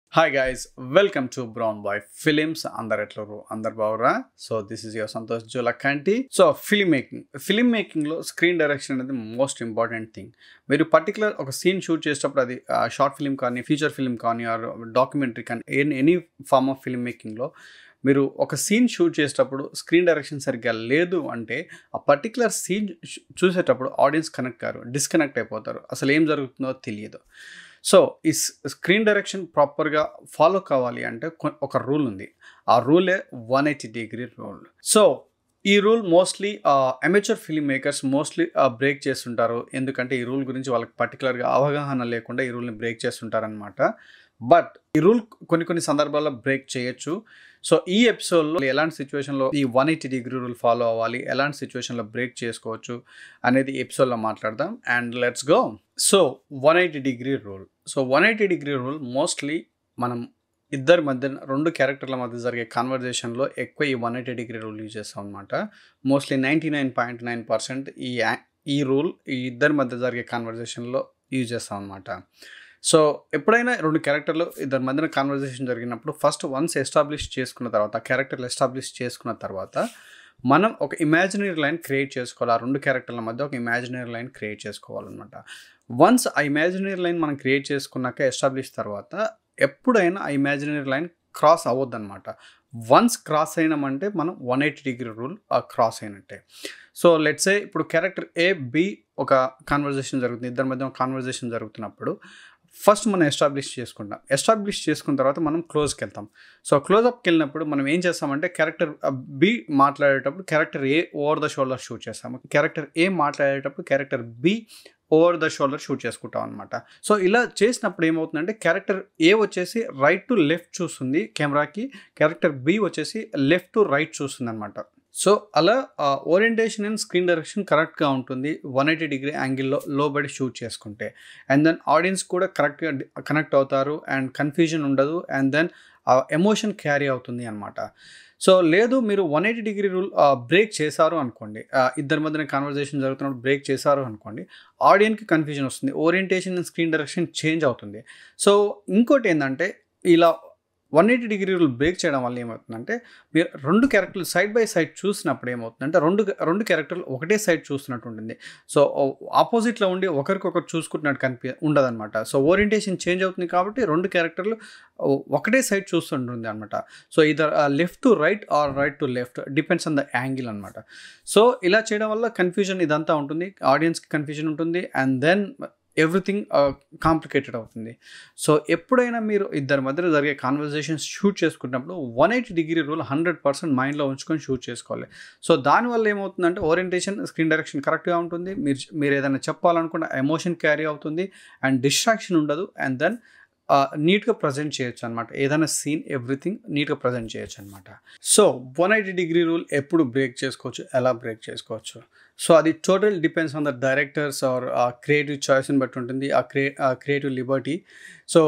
hi guys welcome to brown boy films అందరు ఎట్లరు అందరు బాగురా so this is your Santosh Jolakanti so film making film మేకింగ్లో స్క్రీన్ డైరెక్షన్ అనేది మోస్ట్ ఇంపార్టెంట్ థింగ్ మీరు పర్టికులర్ ఒక సీన్ షూట్ చేసేటప్పుడు అది షార్ట్ ఫిలిం కానీ ఫీచర్ ఫిలిం కానీ ఆర్ డాక్యుమెంటరీ కానీ ఎనీ ఫార్మ్ ఆఫ్ ఫిలిం మేకింగ్లో మీరు ఒక సీన్ షూట్ చేసేటప్పుడు స్క్రీన్ డైరెక్షన్ సరిగ్గా లేదు అంటే ఆ పర్టికులర్ సీన్ చూసేటప్పుడు ఆడియన్స్ కనెక్ట్ కారు డిస్కనెక్ట్ అయిపోతారు అసలు ఏం జరుగుతుందో తెలియదు సో ఈ స్క్రీన్ డైరెక్షన్ ప్రాపర్గా ఫాలో కావాలి అంటే కొ- ఒక రూల్ ఉంది ఆ రూలే one eighty degree rule so ఈ rule mostly amateur film makers mostly break చేస్తుంటారు ఎందుకంటే ఈ రూల్ గురించి వాళ్ళకి పర్టికులర్గా అవగాహన లేకుండా ఈ రూల్ని బ్రేక్ చేస్తుంటారనమాట బట్ ఈ రూల్ కొన్ని కొన్ని సందర్భాల్లో బ్రేక్ చేయొచ్చు సో ఈ ఎపిసోడ్లో ఎలాంటి సిచ్యువేషన్లో ఈ one eighty degree rule follow అవ్వాలి ఎలాంటి సిచ్యువేషన్లో బ్రేక్ చేసుకోవచ్చు అనేది ఎపిసోడ్లో మాట్లాడదాం and let's go so one eighty degree rule so one eighty degree rule mostly మనం ఇద్దరి మధ్య రెండు క్యారెక్టర్ల మధ్య జరిగే కాన్వర్జేషన్లో ఎక్కువ ఈ one eighty degree rule use చేస్తాం అనమాట mostly ninety nine point nine percent ఈ యా- ఈ రూల్ ఈ ఇద్దరి మధ్య జరిగే కాన్వర్జేషన్లో యూజ్ చేస్తాం అనమాట సో ఎప్పుడైనా రెండు క్యారెక్టర్లు ఇద్దరి మధ్యన కాన్వర్జేషన్ జరిగినప్పుడు ఫస్ట్ వన్స్ ఎస్టాబ్లిష్ చేసుకున్న తర్వాత క్యారెక్టర్లు ఎస్టాబ్లిష్ చేసుకున్న తర్వాత మనం ఒక ఇమాజినరీ లైన్ క్రియేట్ చేసుకోవాలి ఆ రెండు క్యారెక్టర్ల మధ్య ఒక ఇమాజినరీ లైన్ క్రియేట్ చేసుకోవాలన్నమాట వన్స్ ఆ ఇమాజినరీ లైన్ మనం క్రియేట్ చేసుకున్నాక ఎస్టాబ్లిష్ తర్వాత ఎప్పుడైనా ఆ ఇమాజినరీ లైన్ క్రాస్ అవ్వద్దన్నమాట వన్స్ క్రాస్ అయినామంటే మనం one eighty degree rule cross అయినట్టే సో లెట్సే ఇప్పుడు క్యారెక్టర్ ఏ బి ఒక కాన్వర్జేషన్ జరుగుతుంది ఇద్దరి మధ్య ఒక కాన్వర్జేషన్ జరుగుతున్నప్పుడు ఫస్ట్ మనం ఎస్టాబ్లిష్ చేసుకుంటాం ఎస్టాబ్లిష్ చేసుకున్న తర్వాత మనం క్లోజ్కి వెళ్తాం సో క్లోజ్అప్కి వెళ్ళినప్పుడు మనం ఏం చేస్తామంటే క్యారెక్టర్ బి మాట్లాడేటప్పుడు character A over the shoulder shoot చేస్తాము క్యారెక్టర్ ఏ మాట్లాడేటప్పుడు character B over the shoulder shoot చేసుకుంటాం అనమాట సో ఇలా చేసినప్పుడు ఏమవుతుందంటే క్యారెక్టర్ ఏ వచ్చేసి రైట్ టు లెఫ్ట్ చూస్తుంది కెమెరాకి క్యారెక్టర్ బి వచ్చేసి లెఫ్ట్ టు రైట్ చూస్తుంది అనమాట సో అలా ఓరియంటేషన్ అండ్ స్క్రీన్ డైరెక్షన్ కరెక్ట్గా ఉంటుంది వన్ ఎయిటీ డిగ్రీ యాంగిల్లో లోబడి షూట్ చేసుకుంటే అండ్ దెన్ ఆడియన్స్ కూడా కరెక్ట్గా కనెక్ట్ అవుతారు అండ్ కన్ఫ్యూజన్ ఉండదు అండ్ దెన్ ఎమోషన్ క్యారీ అవుతుంది అనమాట సో లేదు మీరు one eighty degree rule break చేశారు అనుకోండి ఆ, ఇద్దరి మధ్యన కాన్వర్జేషన్ జరుగుతున్నప్పుడు బ్రేక్ చేశారు అనుకోండి ఆడియన్కి కన్ఫ్యూజన్ వస్తుంది orientation and screen direction change అవుతుంది సో ఇంకోటి ఏంటంటే ఇలా one eighty degree rule break చేయడం వల్ల ఏమవుతుందంటే మీరు రెండు క్యారెక్టర్లు సైడ్ బై సైడ్ చూసినప్పుడు ఏమవుతుందంటే రెండు రెండు క్యారెక్టర్లు ఒకటే సైడ్ చూస్తున్నట్టు ఉంటుంది సో ఆపోజిట్లో ఉండి ఒకరికొకరు చూసుకుంటున్నట్టు కనిపి ఉండదన్నమాట సో ఓరియంటేషన్ చేంజ్ అవుతుంది కాబట్టి రెండు క్యారెక్టర్లు ఒకటే సైడ్ చూస్తుంటుంది అనమాట so either left to right or right to left depends on the angle అనమాట సో ఇలా చేయడం వల్ల కన్ఫ్యూజన్ ఇదంతా ఉంటుంది ఆడియన్స్కి కన్ఫ్యూజన్ ఉంటుంది అండ్ దెన్ ఎవ్రీథింగ్ కాంప్లికేటెడ్ అవుతుంది సో ఎప్పుడైనా మీరు ఇద్దరి మధ్యలో జరిగే కాన్వర్జేషన్స్ షూట్ చేసుకున్నప్పుడు one eighty degree rule hundred percent మైండ్లో ఉంచుకొని షూట్ చేసుకోవాలి సో దానివల్ల ఏమవుతుందంటే ఓరియంటేషన్ స్క్రీన్ డైరెక్షన్ కరెక్ట్గా ఉంటుంది మీరు మీరు ఏదైనా చెప్పాలనుకుంటే ఎమోషన్ క్యారీ అవుతుంది అండ్ డిస్ట్రాక్షన్ ఉండదు అండ్ దెన్ నీట్గా ప్రజెంట్ చేయొచ్చు అనమాట ఏదైనా సీన్ ఎవ్రీథింగ్ నీట్గా ప్రజెంట్ చేయొచ్చు అనమాట so one eighty degree rule ఎప్పుడు బ్రేక్ చేసుకోవచ్చు ఎలా బ్రేక్ చేసుకోవచ్చు సో అది total depends on the director's or creative చాయిస్ని బట్టి ఉంటుంది ఆ క్రియే క్రియేటివ్ లిబర్టీ సో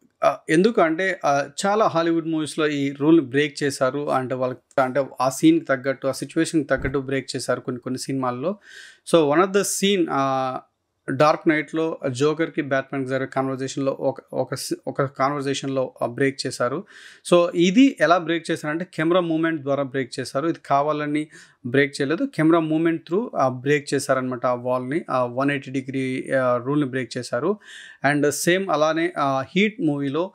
ఎందుకంటే ఆ, చాలా హాలీవుడ్ మూవీస్లో ఈ రూల్ బ్రేక్ చేశారు అంటే వాళ్ళకి అంటే ఆ సీన్కి తగ్గట్టు ఆ సిచ్యువేషన్కి తగ్గట్టు బ్రేక్ చేశారు కొన్ని కొన్ని సినిమాల్లో so one of the scene dark నైట్లో జోకర్కి బ్యాట్మెన్కి జరిగే కాన్వర్జేషన్లో ఒక ఒక సి- ఒక కాన్వర్జేషన్లో బ్రేక్ చేశారు సో ఇది ఎలా బ్రేక్ చేశారంటే కెమెరా మూమెంట్ ద్వారా బ్రేక్ చేశారు ఇది కావాలని బ్రేక్ చేయలేదు కెమెరా మూమెంట్ త్రూ బ్రేక్ చేశారనమాట ఆ వాల్ని వన్ ఎయిటీ డిగ్రీ రూల్ని బ్రేక్ చేశారు అండ్ సేమ్ అలానే హీట్ మూవీలో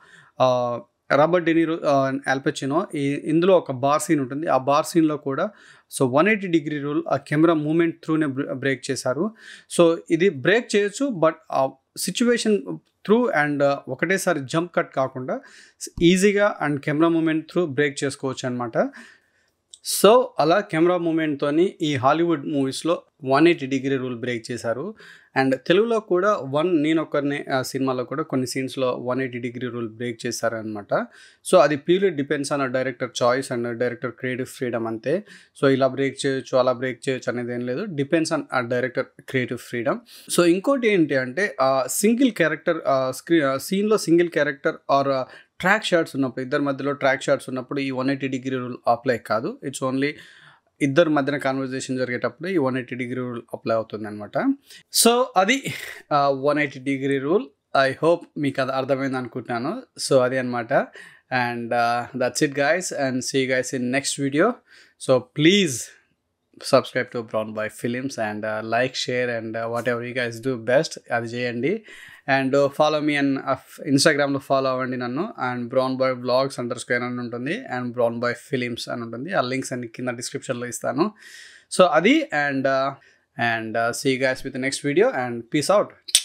రాబర్ట్ డెనీరో ఆల్పచినో ఈ ఇందులో ఒక బార్ సీన్ ఉంటుంది ఆ బార్ సీన్లో కూడా so one eighty degree rule ఆ కెమెరా మూమెంట్ త్రూనే బ్రేక్ చేశారు సో ఇది బ్రేక్ చేయొచ్చు బట్ ఆ సిచ్యువేషన్ త్రూ అండ్ ఒకటేసారి జంప్ కట్ కాకుండా ఈజీగా and camera movement through break చేసుకోవచ్చు అనమాట సో అలా కెమెరా మూమెంట్తోని ఈ హాలీవుడ్ మూవీస్లో one eighty degree rule break చేశారు అండ్ తెలుగులో కూడా వన్ నేను ఒక్కరినే ఆ సినిమాలో కూడా కొన్ని సీన్స్లో one eighty degree rule break చేశారనమాట సో అది purely depends on director choice and director creative freedom అంతే సో ఇలా బ్రేక్ చేయొచ్చు అలా బ్రేక్ చేయొచ్చు అనేది ఏం లేదు డిపెండ్స్ ఆన్ ఆ డైరెక్టర్ క్రియేటివ్ ఫ్రీడమ్ సో ఇంకోటి ఏంటి అంటే సింగిల్ క్యారెక్టర్ స్క్రీ సీన్లో single character or track shots ఉన్నప్పుడు ఇద్దరి మధ్యలో ట్రాక్ షాట్స్ ఉన్నప్పుడు ఈ one eighty degree rule apply కాదు ఇట్స్ ఓన్లీ ఇద్దరు మధ్యన కాన్వర్జేషన్ జరిగేటప్పుడు ఈ one eighty degree rule apply అవుతుంది అనమాట సో అది one eighty degree rule I hope మీకు అది అర్థమైంది అనుకుంటున్నాను సో అది అనమాట and that's it guys and see guys in next video so please subscribe to brown boy films and like share and whatever you guys do best అది చేయండి and follow me and ఇన్స్టాగ్రామ్లో follow అవ్వండి నన్ను and brown boy vlogs underscore అని ఉంటుంది and brown boy films అని ఉంటుంది ఆ లింక్స్ అన్ని కింద డిస్క్రిప్షన్లో ఇస్తాను సో అది and and see guys with next video and peace out